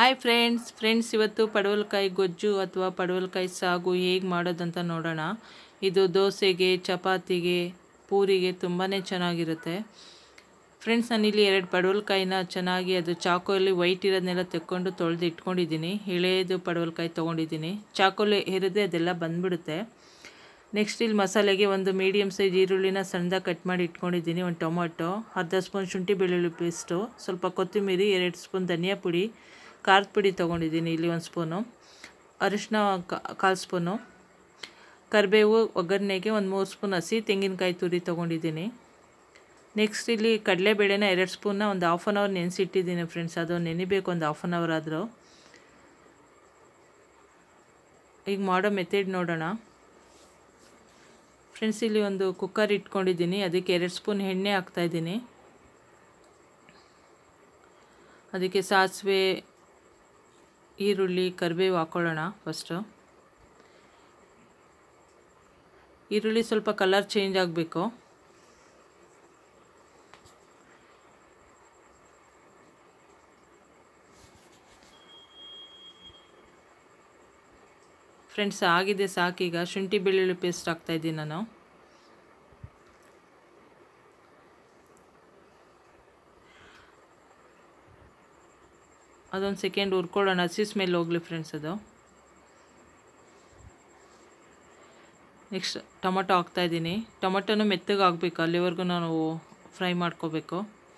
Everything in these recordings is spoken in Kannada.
ಹಾಯ್ ಫ್ರೆಂಡ್ಸ್ ಫ್ರೆಂಡ್ಸ್ ಇವತ್ತು ಪಡವಲಕಾಯಿ ಗೊಜ್ಜು ಅಥವಾ ಪಡವಲಕಾಯಿ ಸಾಗು ಹೇಗೆ ಮಾಡೋದಂತ ನೋಡೋಣ ಇದು ದೋಸೆಗೆ ಚಪಾತಿಗೆ ಪೂರಿಗೆ ತುಂಬಾ ಚೆನ್ನಾಗಿರುತ್ತೆ ಫ್ರೆಂಡ್ಸ್ ನಾನಿಲ್ಲಿ ಎರಡು ಪಡವಲಕಾಯಿನ ಚೆನ್ನಾಗಿ ಅದು ಚಾಕುವಲ್ಲಿ ವೈಟ್ ಇರೋದನ್ನೆಲ್ಲ ತೆಕ್ಕೊಂಡು ತೊಳೆದು ಇಟ್ಕೊಂಡಿದ್ದೀನಿ ಎಳೆದು ಪಡವಲಕಾಯಿ ತೊಗೊಂಡಿದ್ದೀನಿ ಚಾಕುಲಿ ಹೆರಿದ್ರೆ ಅದೆಲ್ಲ ಬಂದ್ಬಿಡುತ್ತೆ ನೆಕ್ಸ್ಟ್ ಇಲ್ಲಿ ಮಸಾಲೆಗೆ ಒಂದು ಮೀಡಿಯಮ್ ಸೈಜ್ ಈರುಳ್ಳಿನ ಸಣ್ಣದಾಗಿ ಕಟ್ ಮಾಡಿ ಇಟ್ಕೊಂಡಿದ್ದೀನಿ ಒಂದು ಟೊಮೊಟೊ ಅರ್ಧ ಸ್ಪೂನ್ ಶುಂಠಿ ಬೆಳ್ಳುಳ್ಳಿ ಪೇಸ್ಟು ಸ್ವಲ್ಪ ಕೊತ್ತಂಬರಿ ಎರಡು ಸ್ಪೂನ್ ಧನಿಯಾ ಪುಡಿ ಖಾರದ ಪುಡಿ ತೊಗೊಂಡಿದ್ದೀನಿ ಇಲ್ಲಿ ಒಂದು ಸ್ಪೂನು ಅರಿಶಿನ ಕಾಲು ಸ್ಪೂನು ಕರಿಬೇವು ಒಗ್ಗರಣೆಗೆ ಒಂದು ಮೂರು ಸ್ಪೂನ್ ಹಸಿ ತೆಂಗಿನಕಾಯಿ ತುರಿ ತೊಗೊಂಡಿದ್ದೀನಿ ನೆಕ್ಸ್ಟ್ ಇಲ್ಲಿ ಕಡಲೆಬೇಳೆನ ಎರಡು ಸ್ಪೂನ್ನ ಒಂದು ಹಾಫ್ ಆನ್ ಅವರ್ ನೆನೆಸಿಟ್ಟಿದ್ದೀನಿ ಫ್ರೆಂಡ್ಸ್ ಅದು ನೆನಿಬೇಕು ಒಂದು ಹಾಫ್ ಆನ್ ಅವರ್ ಆದರೂ ಈಗ ಮಾಡೋ ಮೆಥಡ್ ನೋಡೋಣ ಫ್ರೆಂಡ್ಸ್ ಇಲ್ಲಿ ಒಂದು ಕುಕ್ಕರ್ ಇಟ್ಕೊಂಡಿದ್ದೀನಿ ಅದಕ್ಕೆ ಎರಡು ಸ್ಪೂನ್ ಎಣ್ಣೆ ಹಾಕ್ತಾಯಿದ್ದೀನಿ ಅದಕ್ಕೆ ಸಾಸಿವೆ ಈರುಳ್ಳಿ ಕರಿಬೇವು ಹಾಕ್ಕೊಳ್ಳೋಣ ಫಸ್ಟು ಈರುಳ್ಳಿ ಸ್ವಲ್ಪ ಕಲರ್ ಚೇಂಜ್ ಆಗಬೇಕು ಫ್ರೆಂಡ್ಸ್ ಆಗಿದೆ ಸಾಕೀಗ ಶುಂಠಿ ಬೆಳ್ಳುಳ್ಳಿ ಪೇಸ್ಟ್ ಹಾಕ್ತಾಯಿದ್ದೀನಿ ನಾನು ಅದೊಂದು ಸೆಕೆಂಡ್ ಹುರ್ಕೊಳ್ಳೋಣ ಹಸಿ ಸ್ಮೆಲ್ ಹೋಗಲಿ ಫ್ರೆಂಡ್ಸ್ ಅದು ನೆಕ್ಸ್ಟ್ ಟೊಮೊಟೊ ಹಾಕ್ತಾಯಿದ್ದೀನಿ ಟೊಮೊಟೊನು ಮೆತ್ತಗೆ ಆಗಬೇಕು ಅಲ್ಲಿವರೆಗೂ ನಾವು ಫ್ರೈ ಮಾಡ್ಕೋಬೇಕು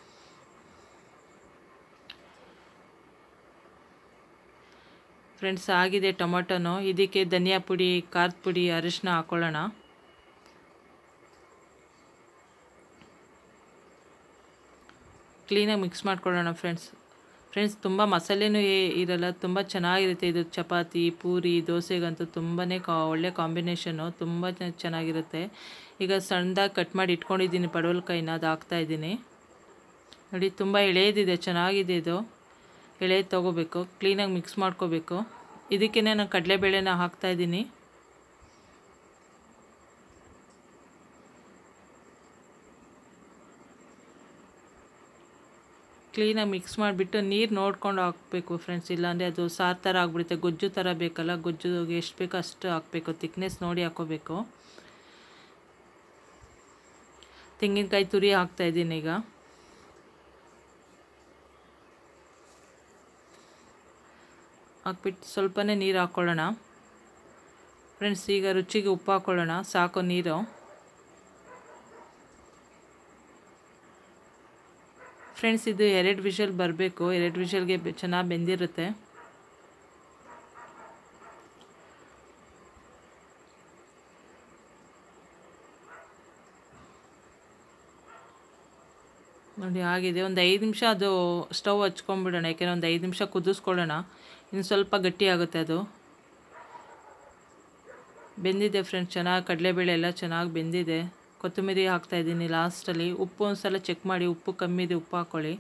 ಫ್ರೆಂಡ್ಸ್ ಆಗಿದೆ ಟೊಮೊಟೊನು ಇದಕ್ಕೆ ಧನಿಯಾ ಪುಡಿ ಖಾರದ ಪುಡಿ ಅರಿಶಿನ ಹಾಕ್ಕೊಳ್ಳೋಣ ಕ್ಲೀನಾಗಿ ಮಿಕ್ಸ್ ಮಾಡ್ಕೊಳ್ಳೋಣ ಫ್ರೆಂಡ್ಸ್ ಫ್ರೆಂಡ್ಸ್ ತುಂಬ ಮಸಾಲೆನೂ ಇರಲ್ಲ ತುಂಬ ಚೆನ್ನಾಗಿರುತ್ತೆ ಇದು ಚಪಾತಿ ಪೂರಿ ದೋಸೆಗಂತೂ ತುಂಬಾ ಕಾ ಒಳ್ಳೆ ಕಾಂಬಿನೇಷನು ತುಂಬ ಚೆನ್ನಾಗಿರುತ್ತೆ ಈಗ ಸಣ್ಣದಾಗಿ ಕಟ್ ಮಾಡಿ ಇಟ್ಕೊಂಡಿದ್ದೀನಿ ಪಡವಲಕಾಯಿನ ಅದು ಹಾಕ್ತಾಯಿದ್ದೀನಿ ನೋಡಿ ತುಂಬ ಎಳೆಯದಿದೆ ಚೆನ್ನಾಗಿದೆ ಇದು ಎಳೆದು ತೊಗೋಬೇಕು ಕ್ಲೀನಾಗಿ ಮಿಕ್ಸ್ ಮಾಡ್ಕೋಬೇಕು ಇದಕ್ಕೇ ನಾನು ಕಡಲೆಬೇಳೆನ ಹಾಕ್ತಾಯಿದ್ದೀನಿ ಕ್ಲೀನಾಗಿ ಮಿಕ್ಸ್ ಮಾಡಿಬಿಟ್ಟು ನೀರು ನೋಡ್ಕೊಂಡು ಹಾಕಬೇಕು ಫ್ರೆಂಡ್ಸ್ ಇಲ್ಲಾಂದರೆ ಅದು ಸಾರು ಥರ ಆಗಿಬಿಡುತ್ತೆ ಗೊಜ್ಜು ಥರ ಬೇಕಲ್ಲ ಗೊಜ್ಜುಗೆ ಎಷ್ಟು ಬೇಕೋ ಅಷ್ಟು ಹಾಕಬೇಕು ತಿಕ್ನೆಸ್ ನೋಡಿ ಹಾಕೋಬೇಕು ತೆಂಗಿನಕಾಯಿ ತುರಿ ಹಾಕ್ತಾಯಿದ್ದೀನಿ ಈಗ ಹಾಕ್ಬಿಟ್ಟು ಸ್ವಲ್ಪನೇ ನೀರು ಹಾಕ್ಕೊಳ್ಳೋಣ ಫ್ರೆಂಡ್ಸ್ ಈಗ ರುಚಿಗೆ ಉಪ್ಪು ಹಾಕ್ಕೊಳ್ಳೋಣ ಸಾಕು ನೀರು ಫ್ರೆಂಡ್ಸ್ ಇದು ಎರಡು ವಿಷಲ್ ಬರಬೇಕು ಎರಡು ವಿಷಲ್ಗೆ ಚೆನ್ನಾಗಿ ಬೆಂದಿರುತ್ತೆ ನೋಡಿ ಆಗಿದೆ ಒಂದು ಐದು ನಿಮಿಷ ಅದು ಸ್ಟವ್ ಹಚ್ಕೊಂಡ್ಬಿಡೋಣ ಯಾಕೆಂದರೆ ಒಂದು ಐದು ನಿಮಿಷ ಕುದಿಸ್ಕೊಳ್ಳೋಣ ಇನ್ನು ಸ್ವಲ್ಪ ಗಟ್ಟಿ ಆಗುತ್ತೆ ಅದು ಬೆಂದಿದೆ ಫ್ರೆಂಡ್ಸ್ ಚೆನ್ನಾಗಿ ಕಡಲೆಬೇಳೆ ಎಲ್ಲ ಚೆನ್ನಾಗಿ ಬೆಂದಿದೆ ಕೊತ್ತಂಬರಿ ಹಾಕ್ತಾಯಿದ್ದೀನಿ ಲಾಸ್ಟಲ್ಲಿ ಉಪ್ಪು ಒಂದು ಸಲ ಚೆಕ್ ಮಾಡಿ ಉಪ್ಪು ಕಮ್ಮಿ ಇದೆ ಉಪ್ಪು ಹಾಕ್ಕೊಳ್ಳಿ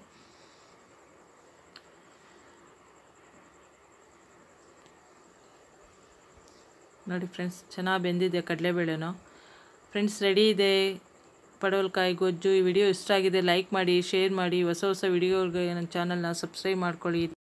ನೋಡಿ ಫ್ರೆಂಡ್ಸ್ ಚೆನ್ನಾಗಿ ಬೆಂದಿದೆ ಕಡಲೆಬೇಳೆನೂ ಫ್ರೆಂಡ್ಸ್ ರೆಡಿ ಇದೆ ಪಡವಲಕಾಯಿ ಗೊಜ್ಜು ಈ ವಿಡಿಯೋ ಇಷ್ಟ ಆಗಿದೆ ಲೈಕ್ ಮಾಡಿ ಶೇರ್ ಮಾಡಿ ಹೊಸ ಹೊಸ ವಿಡಿಯೋಗೆ ನನ್ನ ಚಾನಲ್ನ ಸಬ್ಸ್ಕ್ರೈಬ್ ಮಾಡ್ಕೊಳ್ಳಿ